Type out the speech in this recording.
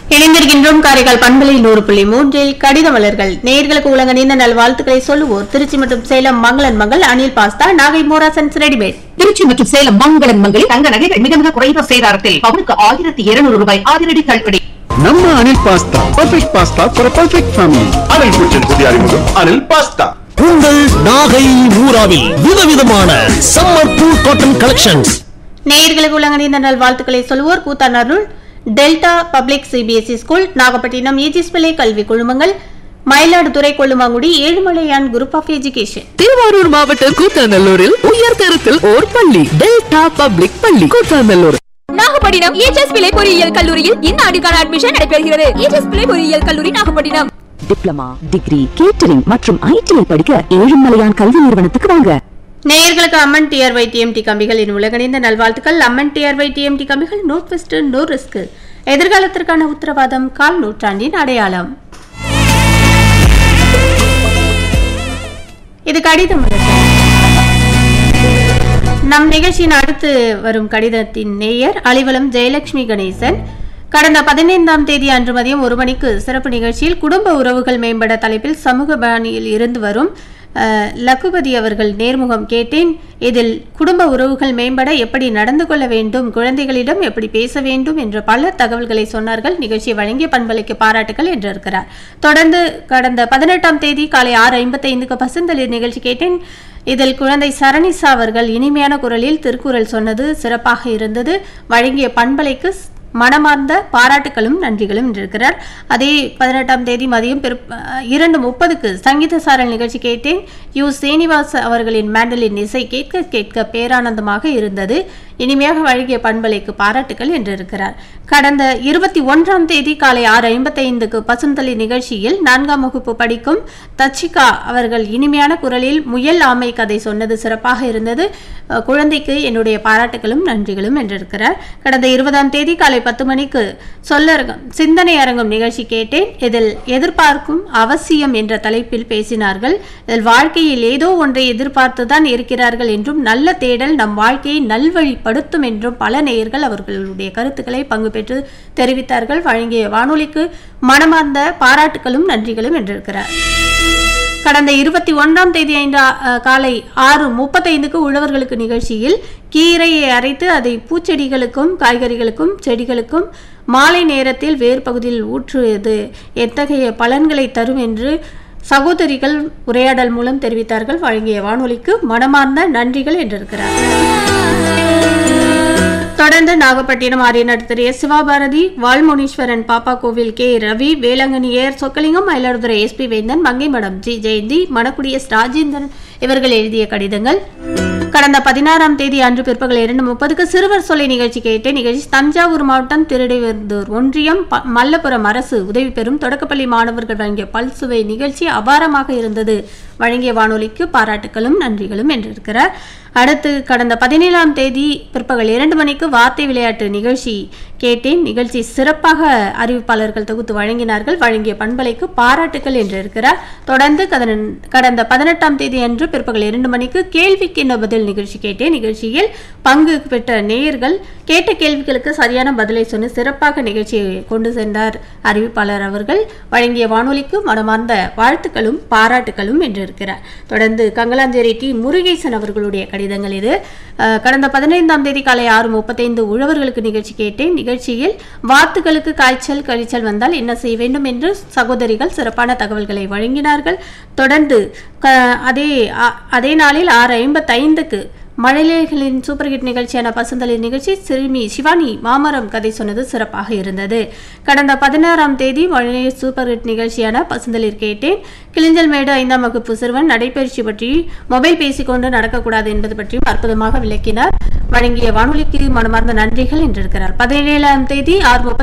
இணைந்திருக்கின்றோம் காரைக்கால் பண்பலை நூறு புள்ளி மூன்றில் கடித மலர்கள் நேயர்களுக்கு உலக நீண்ட நல்வாழ்த்துக்களை சொல்லுவோர் திருச்சி மற்றும் சேலம் மங்களன் மங்கள் அனில் பாஸ்தா நாகை மோராசன்ஸ் ரெடிமேட் திருச்சி மற்றும் சேலம் மங்களன் மங்களில் தங்க நகைகள் மிக மிக குறைந்த சேதாரத்தில் பவுனுக்கு ஆயிரத்தி இருநூறு ரூபாய் அதிரடி தள்ளுபடி ನಮ್ಮ Anil pasta perfect pasta for perfect family Anil kitchen புதிய அறிமுகம் அனில் பாஸ்தா உங்கள் நாகை ஊராவில் விதவிதமான சம்மர் கூல் காட்டன் கலெக்ஷன்ஸ் நேயர்களுக்கு உலக நீண்ட நல்வாழ்த்துக்களை சொல்லுவோர் கூத்தானருள் delta public CBSE school Nagapattinam EGS Pillai கல்வி குழுமங்கள் Mayiladuthurai Kollumangudi Ezhumalaiyan group of education Thiruvarur மாவட்டம் கூத்தாநல்லூரில் உயர்தரத்தில் ஓர் பள்ளி டெல்டா பப்ளிக் பள்ளி கூத்தாநல்லூர் நாகப்பட்டினம் ஏஜஸ் பிள்ளை பொறியியல் கல்லூரியில் இந்த ஆண்டுக்கான அட்மிஷன் நடைபெறுகிறது ஏஜஸ் பிள்ளை பொறியியல் கல்லூரி நாகப்பட்டினம் டிப்ளமா டிகிரி கேட்டரிங் மற்றும் ஐடிஐ படிக்க ஏழுமலையான் கல்வி நிறுவனத்துக்கு வாங்க நேயர்களுக்கு அம்மன் டிஆர்வை டிஎம்டி கம்பிகளின் உலகணிந்த நல்வாழ்த்துக்கள் அம்மன் டிஆர்வை டிஎம்டி கம்பிகள் நோ ட்விஸ்ட் நோ ரிஸ்க் எதிர்காலத்திற்கான உத்தரவாதம் கால் நூற்றாண்டின் அடையாளம் இது கடிதம் நம் நிகழ்ச்சியின் அடுத்து வரும் கடிதத்தின் நேயர் அலிவலம் ஜெயலட்சுமி கணேசன் கடந்த பதினைந்தாம் தேதி அன்று மதியம் ஒரு மணிக்கு சிறப்பு நிகழ்ச்சியில் குடும்ப உறவுகள் மேம்பட தலைப்பில் சமூக பாணியில் இருந்து வரும் அஹ், லக்குபதி அவர்கள் நேர்முகம் கேட்டேன் இதில் குடும்ப உறவுகள் மேம்பட எப்படி நடந்து கொள்ள வேண்டும் குழந்தைகளிடம் எப்படி பேச வேண்டும் என்ற பல தகவல்களை சொன்னார்கள் நிகழ்ச்சியை வழங்கிய பண்பலைக்கு பாராட்டுகள் என்றிருக்கிறார் தொடர்ந்து கடந்த பதினெட்டாம் தேதி காலை ஆறு ஐம்பத்தைந்துக்கு பசுந்தளிர் நிகழ்ச்சி கேட்டேன் இதில் குழந்தை சரணிசா அவர்கள் இனிமையான குரலில் திருக்குறள் சொன்னது சிறப்பாக இருந்தது வழங்கிய பண்பலைக்கு ஸ்- மனமார்ந்த பாராட்டுகளும் நன்றிகளும் என்றிருக்கிறார் அதே பதினெட்டாம் தேதி மதியம் பிற்ப- இரண்டு முப்பதுக்கு சங்கீத சாரல் நிகழ்ச்சி கேட்டேன் யு சீனிவாஸ் அவர்களின் மேண்டலின் இசை கேட்க கேட்க பேரானந்தமாக இருந்தது இனிமையாக வழங்கிய பண்பலைக்கு பாராட்டுகள் என்றிருக்கிறார் கடந்த இருபத்தி ஒன்றாம் தேதி காலை ஆறு ஐம்பத்தைந்துக்கு பசுந்தளி நிகழ்ச்சியில் நான்காம் வகுப்பு படிக்கும் தச்சிகா அவர்கள் இனிமையான குரலில் முயல் ஆமை கதை சொன்னது சிறப்பாக இருந்தது அஹ், குழந்தைக்கு என்னுடைய பாராட்டுகளும் நன்றிகளும் என்றிருக்கிறார் கடந்த இருபதாம் தேதி காலை பத்து மணிக்கு சொல்லரங்கம் சிந்தனை அரங்கம் நிகழ்ச்சி கேட்டேன் இதில் எதிர்பார்க்கும் அவசியம் என்ற தலைப்பில் பேசினார்கள் இதில் வாழ்க்கையில் ஏதோ ஒன்றை எதிர்பார்த்துதான் இருக்கிறார்கள் என்றும் நல்ல தேடல் நம் வாழ்க்கையை நல்வழிப்படுத்தும் என்றும் பல நேயர்கள் அவர்களுடைய கருத்துக்களை பங்கு பெற்று தெரிவித்தார்கள் வழங்கிய வானொலிக்கு மனமார்ந்த பாராட்டுகளும் நன்றிகளும் என்றிருக்கிறார் கடந்த இருபத்தி ஒன்றாம் தேதி ஐந்து அஹ், காலை ஆறு முப்பத்தைந்துக்கு உழவர்களுக்கு நிகழ்ச்சியில் கீரையை அரைத்து அதை பூச்செடிகளுக்கும் காய்கறிகளுக்கும் செடிகளுக்கும் மாலை நேரத்தில் வேறு பகுதியில் ஊற்றுவது எத்தகைய பலன்களை தரும் என்று சகோதரிகள் உரையாடல் மூலம் தெரிவித்தார்கள் வழங்கிய வானொலிக்கு மனமார்ந்த நன்றிகள் என்றிருக்கிறார் தொடர்ந்து Nagapattinam ஆரியநடத்தர் S சிவாபாரதி Valmuneeswaran Pappa Kovil K Ravi Velankanni R Chockalingam Mayiladuthurai SP Vendhan Mangaimadam G Jayanthi Manakkudi S Rajendran இவர்கள் எழுதிய கடிதங்கள் கடந்த பதினாறாம் தேதி அன்று பிற்பகல் இரண்டு முப்பதுக்கு சிறுவர் சொலை நிகழ்ச்சி கேட்டு நிகழ்ச்சி தஞ்சாவூர் மாவட்டம் திருடைவந்தூர் ஒன்றியம் ப- மல்லபுரம் அரசு உதவி பெறும் தொடக்கப்பள்ளி மாணவர்கள் வழங்கிய பல்சுவை நிகழ்ச்சி அபாரமாக இருந்தது வழங்கிய வானொலிக்கு பாராட்டுகளும் நன்றிகளும் என்றிருக்கிறார் அடுத்து கடந்த பதினேழாம் தேதி பிற்பகல் இரண்டு மணிக்கு வார்த்தை விளையாட்டு நிகழ்ச்சி கேட்டேன் நிகழ்ச்சி சிறப்பாக அறிவிப்பாளர்கள் தொகுத்து வழங்கினார்கள் வழங்கிய பண்பலைக்கு பாராட்டுகள் என்றிருக்கிறார் தொடர்ந்து கடந்த- கடந்த பதினெட்டாம் தேதி அன்று பிற்பகல் இரண்டு மணிக்கு கேள்விக்கு என்ன பதில் நிகழ்ச்சி கேட்டேன் நிகழ்ச்சியில் பங்கு பெற்ற நேயர்கள் கேட்ட கேள்விகளுக்கு சரியான பதிலை சொன்ன சிறப்பாக நிகழ்ச்சியை கொண்டு சென்றார் அறிவிப்பாளர் அவர்கள் வழங்கிய வானொலிக்கு மனமார்ந்த வாழ்த்துக்களும் பாராட்டுகளும் என்றிருக்கிறார் தொடர்ந்து கங்கலாஞ்சேரி டி முருகேசன் அவர்களுடைய கடிதங்கள் இது அஹ், கடந்த பதினைந்தாம் தேதி காலை ஆறு முப்பத்தைந்து உழவர்களுக்கு நிகழ்ச்சி கேட்டேன் நிகழ்ச்சியில் வாத்துகளுக்கு காய்ச்சல் கழிச்சல் வந்தால் என்ன செய்ய வேண்டும் என்று சகோதரிகள் சிறப்பான தகவல்களை வழங்கினார்கள் தொடர்ந்து க- அதே அ- அதே நாளில் ஆறு ஐம்பத்தைந்துக்கு மழலைகளின் சூப்பர் ஹிட் நிகழ்ச்சியான பசுந்தளிர் நிகழ்ச்சி சிறுமி சிவானி மாமரம் கதை சொன்னது சிறப்பாக இருந்தது கடந்த பதினாறாம் தேதி மழலை சூப்பர் ஹிட் நிகழ்ச்சியான பசுந்தளிர் கேட்டேன் கிளிஞ்சல் மேடு ஐந்தாம் வகுப்பு சிறுவன் நடைபயிற்சி பற்றி மொபைல் பேசிக்கொண்டு நடக்கக்கூடாது என்பது பற்றியும் அற்புதமாக விளக்கினார் வழங்கிய வானொலிக்கு மனமார்ந்த நன்றிகள் என்றிருக்கிறார் பதினேழாம் தேதி ஆறு முப்பத்தி